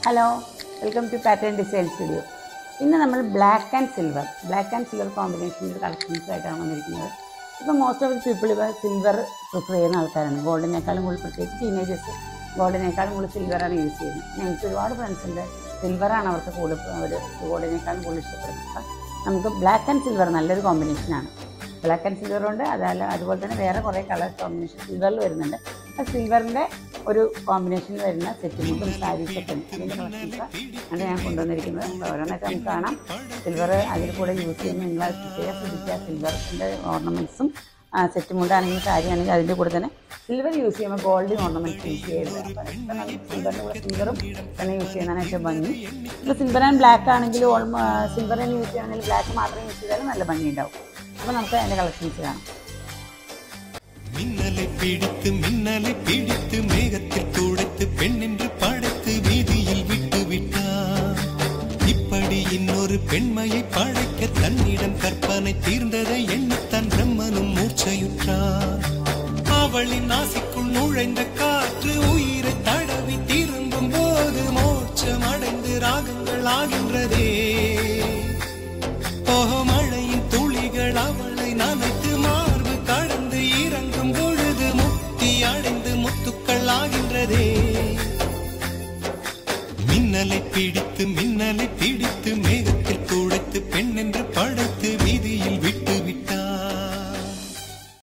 hello welcome to pattern design studio ഇന്ന് നമ്മൾ black and silver black and silver കോമ്പിനേഷനിൽ collections ആയിട്ടാണ് വന്നിരിക്കുന്നത് ഇപ്പോൾ മോസ്റ്റ് ഓഫ് ദി പീപ്പിൾ ഇപ്പോൾ സിൽവർ പ്രിഫർ ചെയ്യുന്ന ആൾക്കാരാണ് ഗോൾഡിനേക്കാളും കൂടുതൽ പ്രത്യേകിച്ച് ടീനേജേഴ്സ് ഗോൾഡിനേക്കാളും കൂടുതൽ സിൽവറാണ് യൂസ് ചെയ്യുന്നത് പിന്നെ എനിക്ക് ഒരുപാട് ഫ്രണ്ട്സ് ഉണ്ട് സിൽവറാണ് അവർക്ക് കൂടുതൽ അവർ ഗോൾഡിനേക്കാളും കൂടുതൽ ഇഷ്ടപ്പെടുന്നത് അപ്പം നമുക്ക് ബ്ലാക്ക് ആൻഡ് സിൽവർ നല്ലൊരു കോമ്പിനേഷനാണ് ബ്ലാക്ക് ആൻഡ് സിൽവർ ഉണ്ട് അതല്ല അതുപോലെ തന്നെ വേറെ കുറേ കളർ കോമ്പിനേഷൻ സിൽവറിൽ വരുന്നുണ്ട് ആ സിൽവറിൻ്റെ ഒരു കോമ്പിനേഷനിൽ വരുന്ന സെറ്റുമുണ്ടും സാരീസൊക്കെ ഉണ്ട് അതിൻ്റെ കളക്ഷൻസ് ആണ് ഞാൻ കൊണ്ടുവന്നിരിക്കുന്നത് അപ്പോൾ ഓരോന്നൊക്കെ നമുക്ക് കാണാം സിൽവർ അതിൽ കൂടെ യൂസ് ചെയ്യുമ്പോൾ നിങ്ങൾ അത് പ്രത്യേകം ശ്രദ്ധിക്കുക സിൽവറിൻ്റെ ഓർണമെൻറ്റ്സും സെറ്റ് മുണ്ടാണെങ്കിൽ സാരി ആണെങ്കിൽ അതിൻ്റെ കൂടെ തന്നെ സിൽവർ യൂസ് ചെയ്യുമ്പോൾ ഗോൾഡൻ ഓർണമെൻറ്റ്സ് യൂസ് ചെയ്യരുത് അപ്പോൾ സിൽവറിൻ്റെ കൂടെ സിൽവറും തന്നെ യൂസ് ചെയ്യുന്നതാണ് ഏറ്റവും ഭംഗി ഇപ്പോൾ സിൽവർ ആൻഡ് ബ്ലാക്ക് ആണെങ്കിൽ ഓൾമോ സിൽവർ തന്നെ യൂസ് ചെയ്യുകയാണെങ്കിൽ ബ്ലാക്ക് മാത്രം യൂസ് ചെയ്താലും നല്ല ഭംഗി ഉണ്ടാവും അപ്പോൾ നമുക്ക് അതിൻ്റെ കളക്ഷൻസ് കാണാം மின்னலை பிடித்து மின்னலை பிடித்து மேகத்தில் துடைத்து பெண்ணென்று படைத்து வீதியில் விட்டு விட்டார் இப்படி இன்னொரு பெண்மையை படைக்க தன்னிடம் கற்பனை தீர்ந்ததை எண்ணித்தான் பிரம்மனும் மூர்ச்சையுற்றார் அவளின் நாசிக்குள் நுழைந்த காற்று உயிரை தடவி திரும்பும் போது மோட்சம் அடைந்து ராகங்கள் ஆகின்றதே ஓஹோ மழையின் துளிகள் அவளை நனைத்து மார்பு கடந்து இறங்கும் பொழுது முக்தி அடைந்து முத்துக்கள் ஆகின்றதே மின்னலை பிடித்து மின்னலை பிடி